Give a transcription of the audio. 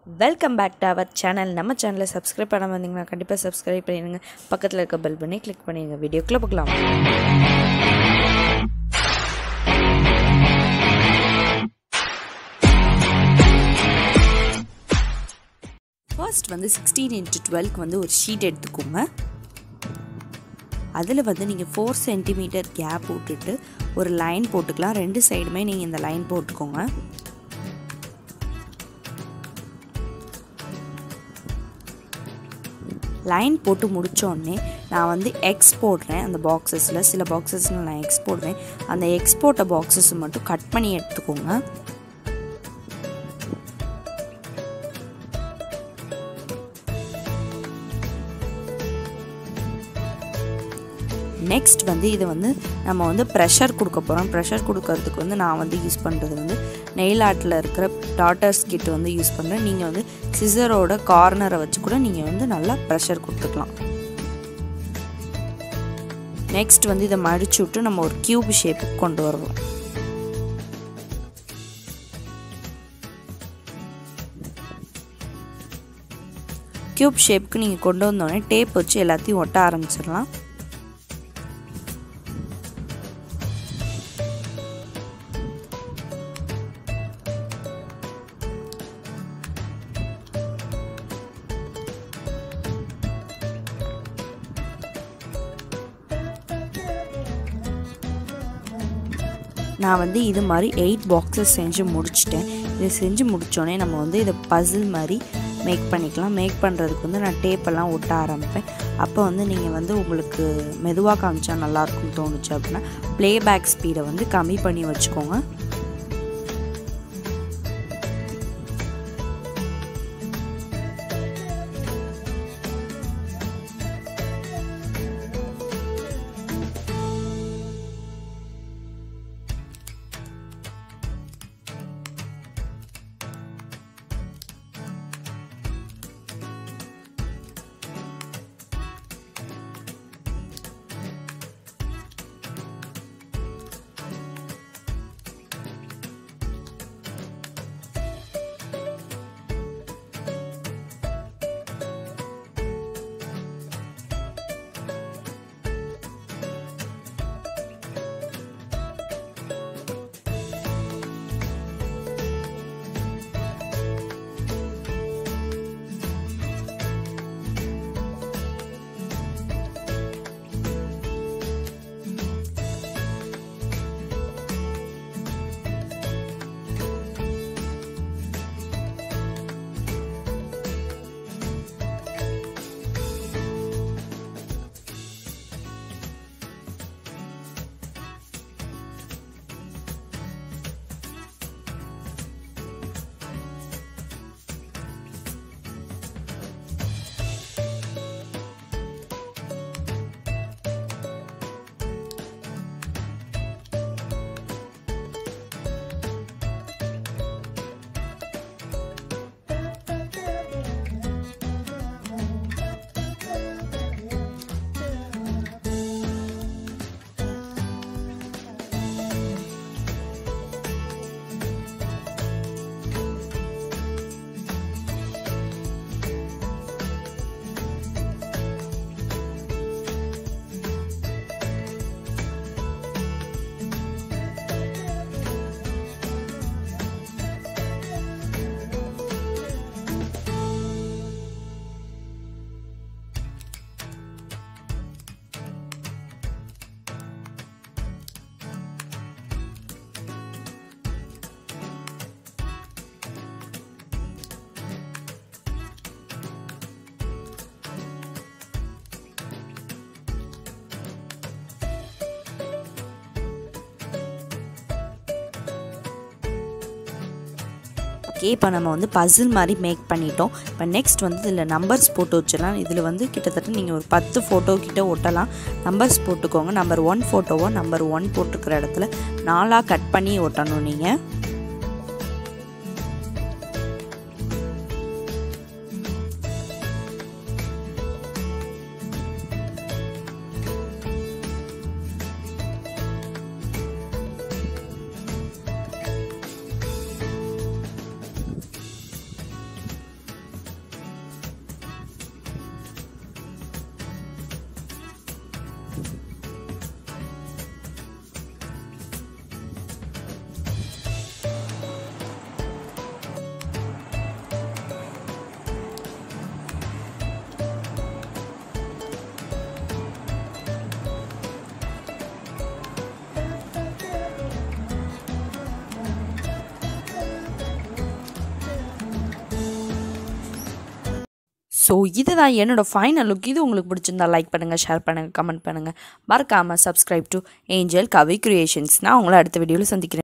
welcome back to our channel நம்ம சேனலை subscribe பண்ண வந்தீங்கன்னா கண்டிப்பாக சப்ஸ்கிரைப் பண்ணிடுங்க பக்கத்தில் இருக்க பெல் பண்ணி கிளிக் பண்ணிடுங்க வீடியோக்குள்ளே பார்க்கலாம் ஃபர்ஸ்ட் வந்து சிக்ஸ்டீன் இன்ட்டு டுவெல்க்கு வந்து ஒரு ஷீட் எடுத்துக்கோங்க அதில் வந்து நீங்கள் ஃபோர் சென்டிமீட்டர் கேப் விட்டுட்டு ஒரு லைன் போட்டுக்கலாம் ரெண்டு சைடுமே நீங்கள் இந்த லைன் போட்டுக்கோங்க லைன் போட்டு முடித்தோடனே நான் வந்து எக்ஸ் போடுறேன் அந்த பாக்ஸஸில் சில பாக்ஸஸில் நான் எக்ஸ் போடுவேன் அந்த எக்ஸ் போட்ட பாக்ஸஸ் மட்டும் கட் பண்ணி எடுத்துக்கோங்க நெக்ஸ்ட் வந்து இது வந்து நம்ம வந்து ப்ரெஷர் கொடுக்க போகிறோம் ப்ரெஷர் கொடுக்கறதுக்கு வந்து நான் வந்து யூஸ் பண்ணுறது வந்து நெயில் ஆர்ட்டில் இருக்கிற டாட்டர்ஸ் கிட் வந்து யூஸ் பண்ணுறேன் நீங்கள் வந்து சிசரோட கார்னரை வச்சு கூட நீங்கள் வந்து நல்லா ப்ரெஷர் கொடுத்துக்கலாம் நெக்ஸ்ட் வந்து இதை மடிச்சு விட்டு நம்ம ஒரு க்யூப் ஷேப்புக்கு கொண்டு வருவோம் க்யூப் ஷேப்புக்கு நீங்கள் கொண்டு வந்தோடனே டேப் வச்சு எல்லாத்தையும் ஒட்ட ஆரம்பிச்சிடலாம் நான் வந்து இது மாதிரி எயிட் பாக்ஸஸ் செஞ்சு முடிச்சிட்டேன் இதை செஞ்சு முடித்தோடனே நம்ம வந்து இதை பசில் மாதிரி மேக் பண்ணிக்கலாம் மேக் பண்ணுறதுக்கு வந்து நான் டேப்பெல்லாம் ஒட்ட ஆரம்பிப்பேன் அப்போ வந்து நீங்கள் வந்து உங்களுக்கு மெதுவாக காமிச்சா நல்லாயிருக்கும்னு தோணுச்சு அப்படின்னா ப்ளேபேக் ஸ்பீடை வந்து கம்மி பண்ணி வச்சுக்கோங்க ஓகே இப்போ நம்ம வந்து பசில் மாதிரி மேக் பண்ணிட்டோம் இப்போ நெக்ஸ்ட் வந்து இதில் நம்பர்ஸ் போட்டு வச்சிடலாம் இதில் வந்து கிட்டத்தட்ட நீங்கள் ஒரு பத்து ஃபோட்டோ கிட்ட ஒட்டலாம் நம்பர்ஸ் போட்டுக்கோங்க நம்பர் ஒன் ஃபோட்டோவோ நம்பர் ஒன் போட்டிருக்கிற இடத்துல நாலாக கட் பண்ணி ஒட்டணும் நீங்கள் ஸோ இதுதான் என்னோடய ஃபைனல் லுக் இது உங்களுக்கு பிடிச்சிருந்தா லைக் பண்ணுங்கள் ஷேர் பண்ணுங்கள் கமெண்ட் பண்ணுங்கள் மறக்காமல் subscribe to Angel Kavi creations நான் உங்களை அடுத்த வீடியோவில் சந்திக்கிறேன்